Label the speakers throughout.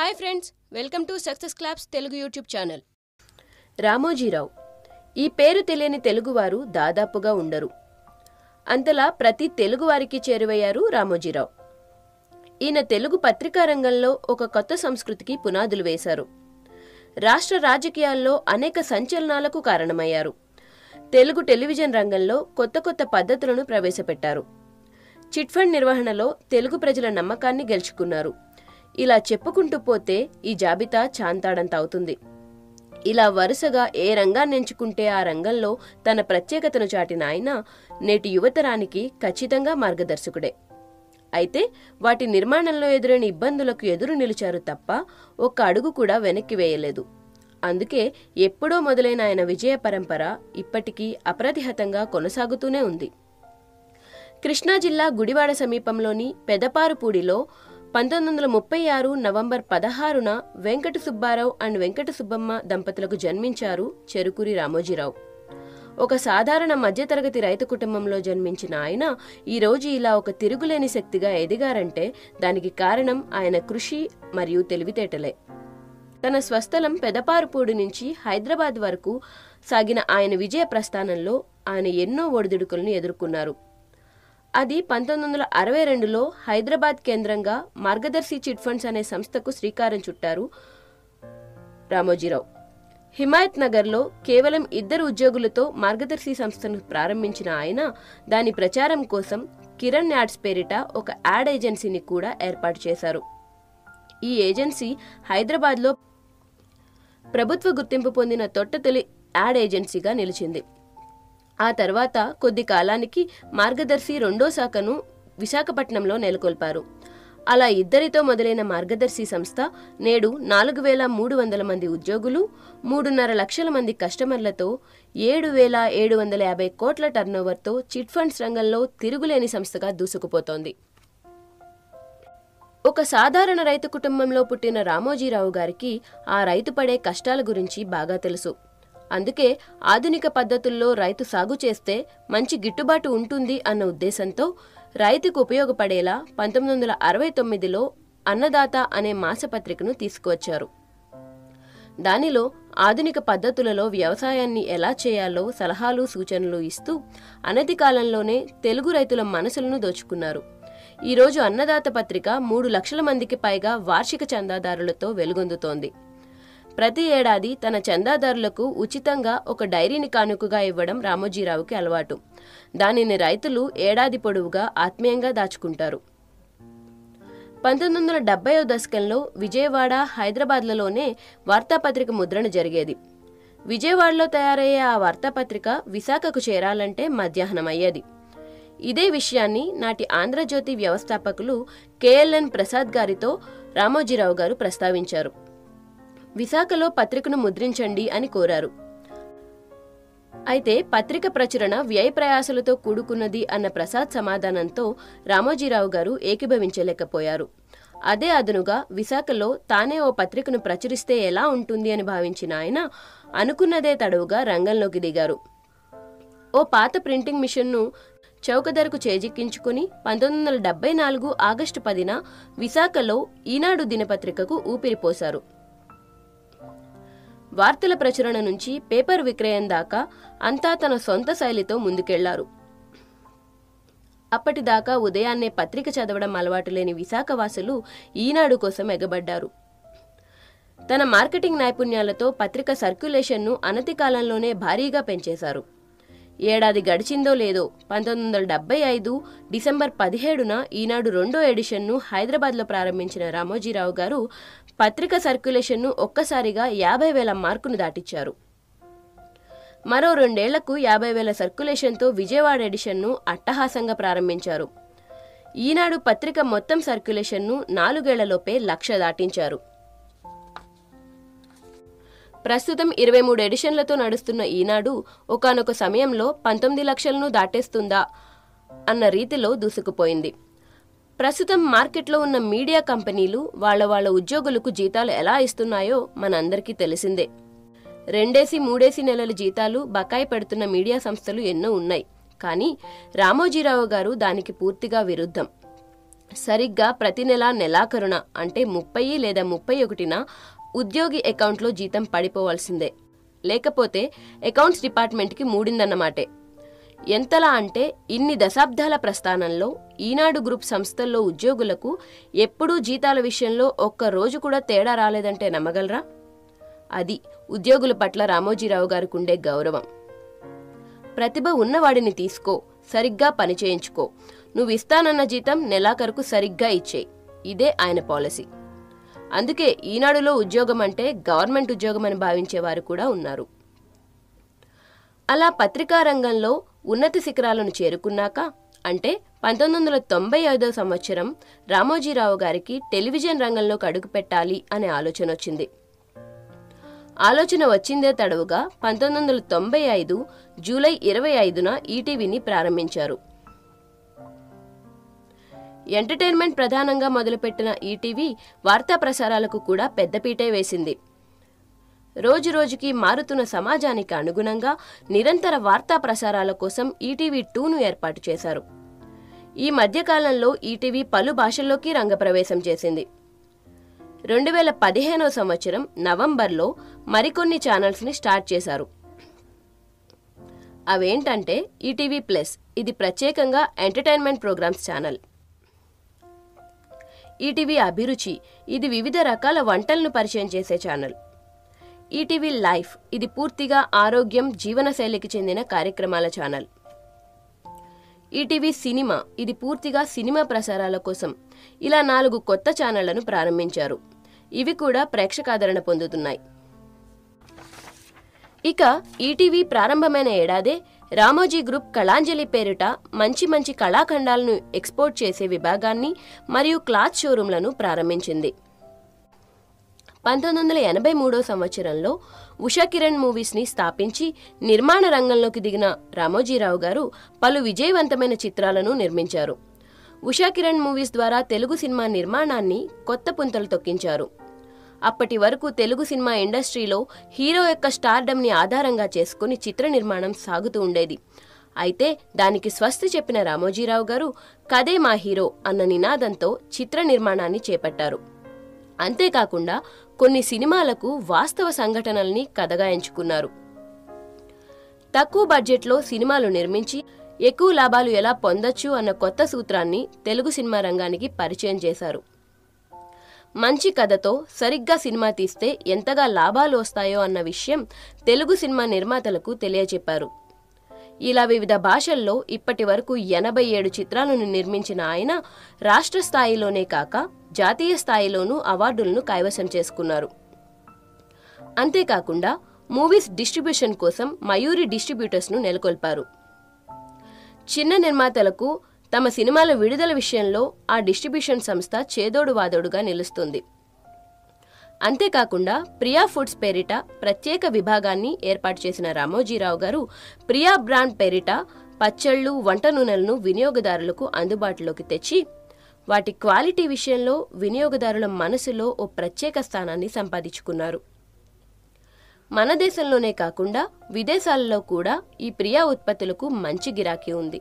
Speaker 1: hi friends welcome to success clubs Telugu YouTube channel
Speaker 2: Ramoji Rao ఈ పేరు తెలియని తెలుగువారు దాదాపుగా ఉండరు అంతలా ప్రతి తెలుగువారికి చేరువయ్యారు రామోజీరావు ఈయన తెలుగు పత్రికా రంగంలో ఒక కొత్త సంస్కృతికి పునాదులు వేశారు రాష్ట్ర రాజకీయాల్లో అనేక సంచలనాలకు కారణమయ్యారు తెలుగు టెలివిజన్ రంగంలో కొత్త కొత్త పద్ధతులను ప్రవేశపెట్టారు చిట్ ఫండ్ నిర్వహణలో తెలుగు ప్రజల నమ్మకాన్ని గెలుచుకున్నారు ఇలా చెప్పుకుంటూ పోతే ఈ జాబితా చాంతాడంత అవుతుంది ఇలా వరుసగా ఏ రంగాన్ని ఎంచుకుంటే ఆ రంగంలో తన ప్రత్యేకతను చాటిన ఆయన నేటి యువతరానికి ఖచ్చితంగా మార్గదర్శకుడే అయితే వాటి నిర్మాణంలో ఎదురైన ఇబ్బందులకు ఎదురు నిలిచారు తప్ప ఒక్క అడుగు కూడా వెనక్కి వేయలేదు అందుకే ఎప్పుడో మొదలైన ఆయన విజయ పరంపర ఇప్పటికీ అప్రతిహతంగా కొనసాగుతూనే ఉంది కృష్ణా జిల్లా గుడివాడ సమీపంలోని పెదపారుపూడిలో పంతొమ్మిది వందల ముప్పై ఆరు నవంబర్ పదహారున వెంకట సుబ్బారావు అండ్ వెంకట సుబ్బమ్మ దంపతులకు జన్మించారు చెరుకూరి రామోజీరావు ఒక సాధారణ మధ్యతరగతి రైతు కుటుంబంలో జన్మించిన ఆయన ఈరోజు ఇలా ఒక తిరుగులేని శక్తిగా ఎదిగారంటే దానికి కారణం ఆయన కృషి మరియు తెలివితేటలే తన స్వస్థలం పెదపారుపూడి నుంచి హైదరాబాద్ వరకు సాగిన ఆయన విజయ ప్రస్థానంలో ఆయన ఎన్నో ఒడిదుడుకులను ఎదుర్కొన్నారు అది పంతొమ్మిది వందల అరవై రెండులో హైదరాబాద్ కేంద్రంగా మార్గదర్శి చిట్ ఫండ్స్ అనే సంస్థకు శ్రీకారం చుట్టారు రామోజీరావు హిమాయత్ నగర్లో కేవలం ఇద్దరు ఉద్యోగులతో మార్గదర్శి సంస్థను ప్రారంభించిన ఆయన దాని ప్రచారం కోసం కిరణ్ యాడ్స్ పేరిట ఒక యాడ్ ఏజెన్సీని కూడా ఏర్పాటు చేశారు ఈ ఏజెన్సీ హైదరాబాద్లో ప్రభుత్వ గుర్తింపు పొందిన తొట్టతొలి యాడ్ ఏజెన్సీగా నిలిచింది ఆ తర్వాత కొద్ది కాలానికి మార్గదర్శి రెండో శాఖను విశాఖపట్నంలో నెలకొల్పారు అలా ఇద్దరితో మొదలైన మార్గదర్శి సంస్థ నేడు నాలుగు వేల మూడు వందల మంది ఉద్యోగులు మూడున్నర లక్షల మంది కస్టమర్లతో ఏడు వేల ఏడు వందల యాభై కోట్ల టర్నోవర్తో చిట్ ఫండ్స్ రంగంలో తిరుగులేని సంస్థగా దూసుకుపోతోంది ఒక సాధారణ రైతు కుటుంబంలో పుట్టిన రామోజీరావు గారికి ఆ రైతు పడే కష్టాల గురించి బాగా తెలుసు అందుకే ఆధునిక పద్ధతుల్లో రైతు సాగు చేస్తే మంచి గిట్టుబాటు ఉంటుంది అన్న ఉద్దేశంతో రైతుకు ఉపయోగపడేలా పంతొమ్మిది వందల అరవై తొమ్మిదిలో అన్నదాత అనే మాసపత్రికను తీసుకువచ్చారు దానిలో ఆధునిక పద్ధతులలో వ్యవసాయాన్ని ఎలా చేయాలో సలహాలు సూచనలు ఇస్తూ అనతి కాలంలోనే తెలుగు రైతుల మనసులను దోచుకున్నారు ఈరోజు అన్నదాత పత్రిక మూడు లక్షల మందికి పైగా వార్షిక చందాదారులతో వెలుగొందుతోంది ప్రతి ఏడాది తన చందాదారులకు ఉచితంగా ఒక డైరీని కానుకగా ఇవ్వడం రామోజీరావుకి అలవాటు దానిని రైతులు ఏడాది పొడవుగా ఆత్మీయంగా దాచుకుంటారు పంతొమ్మిది వందల డెబ్బైవ దశకంలో విజయవాడ హైదరాబాద్లలోనే వార్తాపత్రిక ముద్రణ జరిగేది విజయవాడలో తయారయ్యే ఆ వార్తాపత్రిక విశాఖకు చేరాలంటే మధ్యాహ్నం అయ్యేది ఇదే విషయాన్ని నాటి ఆంధ్రజ్యోతి వ్యవస్థాపకులు కేఎల్ఎన్ ప్రసాద్ గారితో రామోజీరావు గారు ప్రస్తావించారు విశాఖలో పత్రికను ముద్రించండి అని కోరారు అయితే పత్రిక ప్రచురణ వ్యయ ప్రయాసలతో కూడుకున్నది అన్న ప్రసాద్ సమాధానంతో రామోజీరావు గారు ఏకీభవించలేకపోయారు అదే అదనుగా విశాఖలో తానే ఓ పత్రికను ప్రచురిస్తే ఎలా ఉంటుంది అని భావించిన ఆయన అనుకున్నదే తడవుగా రంగంలోకి దిగారు ఓ పాత ప్రింటింగ్ మిషన్ను చౌకధరకు చేజిక్కించుకుని పంతొమ్మిది వందల డెబ్బై నాలుగు ఆగస్టు పదిన విశాఖలో ఈనాడు దినపత్రికకు ఊపిరిపోశారు వార్తల ప్రచురణ నుంచి పేపర్ విక్రయం దాకా అంతా తన సొంత శైలితో ముందుకెళ్లారు అప్పటిదాకా ఉదయాన్నే పత్రిక చదవడం అలవాటు లేని విశాఖవాసులు ఈనాడు కోసం ఎగబడ్డారు తన మార్కెటింగ్ నైపుణ్యాలతో పత్రిక సర్క్యులేషన్ను అనతి కాలంలోనే భారీగా పెంచేశారు ఏడాది గడిచిందో లేదో పంతొమ్మిది వందల డెబ్బై ఐదు డిసెంబర్ పదిహేడున ఈనాడు రెండో ఎడిషన్ను హైదరాబాద్లో ప్రారంభించిన రామోజీరావు గారు పత్రిక సర్క్యులేషన్ను ఒక్కసారిగా యాభై వేల మార్కును దాటిచ్చారు మరో రెండేళ్లకు యాభై వేల సర్క్యులేషన్తో విజయవాడ ఎడిషన్ను అట్టహాసంగా ప్రారంభించారు ఈనాడు పత్రిక మొత్తం సర్క్యులేషన్ను నాలుగేళ్లలోపే లక్ష దాటించారు ప్రస్తుతం ఇరవై మూడు ఎడిషన్లతో నడుస్తున్న ఈనాడు ఒకనొక సమయంలో పంతొమ్మిది లక్షలను దాటేస్తుందా అన్న రీతిలో దూసుకుపోయింది ప్రస్తుతం మార్కెట్లో ఉన్న మీడియా కంపెనీలు వాళ్ళ వాళ్ళ ఉద్యోగులకు జీతాలు ఎలా ఇస్తున్నాయో మనందరికీ తెలిసిందే రెండేసి మూడేసి నెలల జీతాలు బకాయి పెడుతున్న మీడియా సంస్థలు ఎన్నో ఉన్నాయి కానీ రామోజీరావు గారు దానికి పూర్తిగా విరుద్ధం సరిగ్గా ప్రతి నెల నెలాఖరున అంటే ముప్పై లేదా ముప్పై ఒకటిన ఉద్యోగి అకౌంట్లో జీతం పడిపోవాల్సిందే లేకపోతే అకౌంట్స్ డిపార్ట్మెంట్కి మూడిందన్నమాటే ఎంతలా అంటే ఇన్ని దశాబ్దాల ప్రస్థానంలో ఈనాడు గ్రూప్ సంస్థల్లో ఉద్యోగులకు ఎప్పుడూ జీతాల విషయంలో ఒక్క రోజు కూడా తేడా రాలేదంటే నమ్మగలరా అది ఉద్యోగుల పట్ల రామోజీరావు గారికి ఉండే గౌరవం ప్రతిభ ఉన్నవాడిని తీసుకో సరిగ్గా పని చేయించుకో నువ్వు ఇస్తానన్న జీతం నెలాఖరుకు సరిగ్గా ఇచ్చేయి ఇదే ఆయన పాలసీ అందుకే ఈనాడులో ఉద్యోగం అంటే గవర్నమెంట్ ఉద్యోగం అని భావించేవారు కూడా ఉన్నారు అలా పత్రికా రంగంలో ఉన్నత శిఖరాలను చేరుకున్నాక అంటే పంతొమ్మిది వందల తొంభై ఐదో సంవత్సరం రామోజీరావు గారికి టెలివిజన్ రంగంలోకి అడుగు పెట్టాలి అనే ఆలోచన వచ్చింది ఆలోచన వచ్చిందే తడవుగా పంతొమ్మిది వందల తొంభై ఐదు జూలై ఇరవై ఐదున ఈటీవీని ప్రారంభించారు ఎంటర్టైన్మెంట్ ప్రధానంగా మొదలుపెట్టిన ఈటీవీ వార్తా ప్రసారాలకు కూడా పెద్దపీటే వేసింది రోజు రోజుకి మారుతున్న సమాజానికి అనుగుణంగా నిరంతర వార్తా ప్రసారాల కోసం ఈటీవీ టూను ఏర్పాటు చేశారు ఈ మధ్యకాలంలో ఈటీవీ పలు భాషల్లోకి రంగప్రవేశం చేసింది రెండు వేల పదిహేనో సంవత్సరం నవంబర్లో మరికొన్ని ఛానల్స్ని స్టార్ట్ చేశారు అవేంటంటే ఈటీవీ ప్లస్ ఇది ప్రత్యేకంగా ఎంటర్టైన్మెంట్ ప్రోగ్రామ్స్ ఛానల్ ఈటీవీ అభిరుచి ఇది వివిధ రకాల వంటలను పరిచయం చేసే ఛానల్ ఈటీవీ లైఫ్ ఇది పూర్తిగా ఆరోగ్యం జీవనశైలికి చెందిన కార్యక్రమాల ఛానల్ ఈటీవీ సినిమా ఇది పూర్తిగా సినిమా ప్రసారాల కోసం ఇలా నాలుగు కొత్త ఛానళ్లను ప్రారంభించారు ఇవి కూడా ప్రేక్షకాదరణ పొందుతున్నాయి ఇక ఈటీవీ ప్రారంభమైన ఏడాదే రామోజీ గ్రూప్ కళాంజలి పేరిట మంచి మంచి కళాఖండాలను ఎక్స్పోర్ట్ చేసే విభాగాన్ని మరియు క్లాత్ షోరూంలను ప్రారంభించింది పంతొమ్మిది వందల ఎనభై మూడో సంవత్సరంలో ఉషా కిరణ్ మూవీస్ని స్థాపించి నిర్మాణ రంగంలోకి దిగిన రామోజీరావు గారు పలు విజయవంతమైన చిత్రాలను నిర్మించారు ఉషా కిరణ్ మూవీస్ ద్వారా తెలుగు సినిమా నిర్మాణాన్ని కొత్త పుంతలు తొక్కించారు అప్పటి వరకు తెలుగు సినిమా ఇండస్ట్రీలో హీరో యొక్క స్టార్డమ్ని ఆధారంగా చేసుకుని చిత్ర నిర్మాణం సాగుతూ ఉండేది అయితే దానికి స్వస్తి చెప్పిన రామోజీరావు గారు కదే మా హీరో అన్న నినాదంతో చిత్ర నిర్మాణాన్ని చేపట్టారు అంతేకాకుండా కొన్ని సినిమాలకు వాస్తవ సంఘటనల్ని కథగా ఎంచుకున్నారు తక్కువ బడ్జెట్లో సినిమాలు నిర్మించి ఎక్కువ లాభాలు ఎలా పొందొచ్చు అన్న కొత్త సూత్రాన్ని తెలుగు సినిమా రంగానికి పరిచయం చేశారు మంచి కథతో సరిగ్గా సినిమా తీస్తే ఎంతగా లాభాలు వస్తాయో అన్న విషయం తెలుగు సినిమా నిర్మాతలకు తెలియచెప్పారు ఇలా వివిధ భాషల్లో ఇప్పటి వరకు ఎనభై ఏడు చిత్రాలను నిర్మించిన ఆయన రాష్ట్ర స్థాయిలోనే కాక జాతీయ స్థాయిలోనూ అవార్డులను కైవసం చేసుకున్నారు అంతేకాకుండా మూవీస్ డిస్ట్రిబ్యూషన్ కోసం మయూరి డిస్ట్రిబ్యూటర్స్ను నెలకొల్పారు చిన్న నిర్మాతలకు తమ సినిమాల విడుదల విషయంలో ఆ డిస్ట్రిబ్యూషన్ సంస్థ చేదోడు వాదోడుగా నిలుస్తుంది అంతేకాకుండా ప్రియా ఫుడ్స్ పేరిట ప్రత్యేక విభాగాన్ని ఏర్పాటు చేసిన రామోజీరావు గారు ప్రియా బ్రాండ్ పేరిట పచ్చళ్ళు వంట నూనెలను వినియోగదారులకు అందుబాటులోకి తెచ్చి వాటి క్వాలిటీ విషయంలో వినియోగదారుల మనసులో ఓ ప్రత్యేక స్థానాన్ని సంపాదించుకున్నారు మన దేశంలోనే కాకుండా విదేశాలలో కూడా ఈ ప్రియా ఉత్పత్తులకు మంచి గిరాకీ ఉంది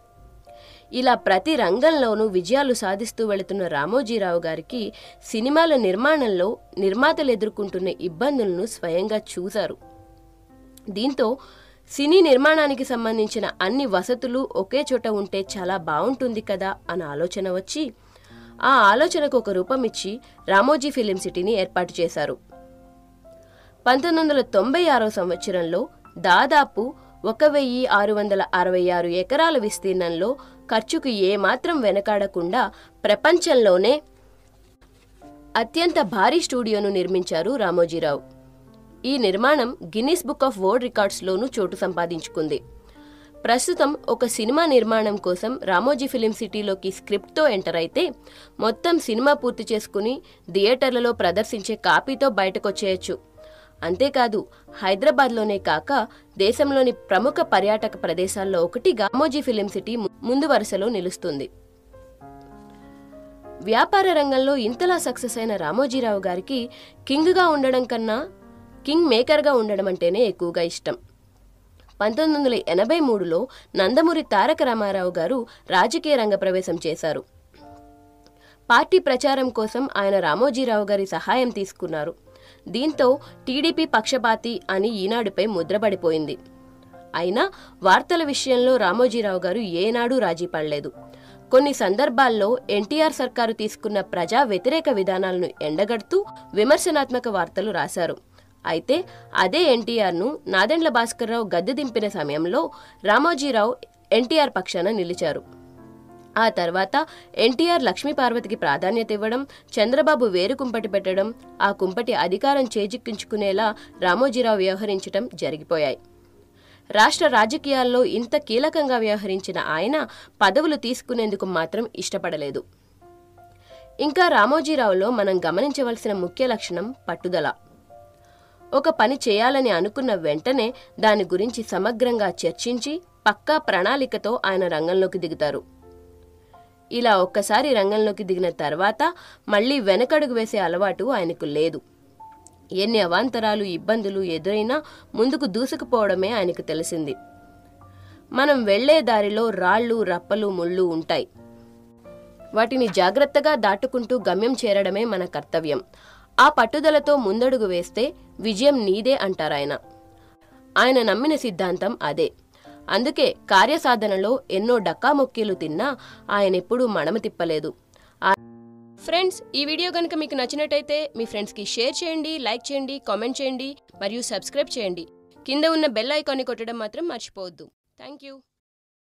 Speaker 2: ఇలా ప్రతి రంగంలోనూ విజయాలు సాధిస్తూ వెళుతున్న రామోజీరావు గారికి సినిమాల నిర్మాణంలో నిర్మాతలు ఎదుర్కొంటున్న ఇబ్బందులను స్వయంగా చూశారు దీంతో సినీ నిర్మాణానికి సంబంధించిన అన్ని వసతులు ఒకే చోట ఉంటే చాలా బాగుంటుంది కదా అన్న ఆలోచన వచ్చి ఆ ఆలోచనకు ఒక రూపం ఇచ్చి రామోజీ ఫిలిం సిటీని ఏర్పాటు చేశారు పంతొమ్మిది వందల తొంభై ఆరో సంవత్సరంలో దాదాపు ఒక వెయ్యి ఆరు వందల అరవై ఆరు ఎకరాల విస్తీర్ణంలో ఖర్చుకు ఏమాత్రం వెనకాడకుండా ప్రపంచంలోనే అత్యంత భారీ స్టూడియోను నిర్మించారు రామోజీరావు ఈ నిర్మాణం గిన్నిస్ బుక్ ఆఫ్ వరల్డ్ రికార్డ్స్లోనూ చోటు సంపాదించుకుంది ప్రస్తుతం ఒక సినిమా నిర్మాణం కోసం రామోజీ ఫిలిం సిటీలోకి స్క్రిప్ట్తో ఎంటర్ అయితే మొత్తం సినిమా పూర్తి చేసుకుని థియేటర్లలో ప్రదర్శించే కాపీతో బయటకొచ్చేయచ్చు అంతేకాదు హైదరాబాద్లోనే కాక దేశంలోని ప్రముఖ పర్యాటక ప్రదేశాల్లో ఒకటి రామోజీ ఫిలిం సిటీ ము- ముందు వరుసలో నిలుస్తుంది వ్యాపార రంగంలో ఇంతలా సక్సెస్ అయిన రామోజీరావు గారికి కింగ్గా ఉండడం కన్నా కింగ్ మేకర్గా ఉండడం అంటేనే ఎక్కువగా ఇష్టం పంతొమ్మిది వందల ఎనభై మూడులో నందమూరి తారక రామారావు గారు రాజకీయ రంగ ప్రవేశం చేశారు పార్టీ ప్రచారం కోసం ఆయన రామోజీరావు గారి సహాయం తీసుకున్నారు దీంతో టీడీపీ పక్షపాతి అని ఈనాడుపై ముద్రపడిపోయింది అయినా వార్తల విషయంలో రామోజీరావు గారు ఏనాడూ రాజీ పడలేదు కొన్ని సందర్భాల్లో ఎన్టీఆర్ సర్కారు తీసుకున్న ప్రజా వ్యతిరేక విధానాలను ఎండగడుతూ విమర్శనాత్మక వార్తలు రాశారు అయితే అదే ఎన్టీఆర్ను నాదెండ్ల భాస్కర్రావు గద్దె దింపిన సమయంలో రామోజీరావు ఎన్టీఆర్ పక్షాన నిలిచారు ఆ తర్వాత ఎన్టీఆర్ లక్ష్మీ పార్వతికి ప్రాధాన్యత ఇవ్వడం చంద్రబాబు వేరు కుంపటి పెట్టడం ఆ కుంపటి అధికారం చేజిక్కించుకునేలా రామోజీరావు వ్యవహరించడం జరిగిపోయాయి రాష్ట్ర రాజకీయాల్లో ఇంత కీలకంగా వ్యవహరించిన ఆయన పదవులు తీసుకునేందుకు మాత్రం ఇష్టపడలేదు ఇంకా రామోజీరావులో మనం గమనించవలసిన ముఖ్య లక్షణం పట్టుదల ఒక పని చేయాలని అనుకున్న వెంటనే దాని గురించి సమగ్రంగా చర్చించి పక్కా ప్రణాళికతో ఆయన రంగంలోకి దిగుతారు ఇలా ఒక్కసారి రంగంలోకి దిగిన తర్వాత మళ్ళీ వెనకడుగు వేసే అలవాటు ఆయనకు లేదు ఎన్ని అవాంతరాలు ఇబ్బందులు ఎదురైనా ముందుకు దూసుకుపోవడమే ఆయనకు తెలిసింది మనం వెళ్లే దారిలో రాళ్ళు రప్పలు ముళ్ళు ఉంటాయి వాటిని జాగ్రత్తగా దాటుకుంటూ గమ్యం చేరడమే మన కర్తవ్యం ఆ పట్టుదలతో ముందడుగు వేస్తే విజయం నీదే అంటారాయన ఆయన నమ్మిన సిద్ధాంతం అదే అందుకే కార్యసాధనలో ఎన్నో డక్కామొక్కీలు తిన్నా ఆయనెప్పుడూ మడమ తిప్పలేదు
Speaker 1: ఫ్రెండ్స్ ఈ వీడియో కనుక మీకు నచ్చినట్టయితే మీ ఫ్రెండ్స్కి షేర్ చేయండి లైక్ చేయండి కామెంట్ చేయండి మరియు సబ్స్క్రైబ్ చేయండి కింద ఉన్న బెల్ ఐకాన్ని కొట్టడం మాత్రం మర్చిపోవద్దు థ్యాంక్ యూ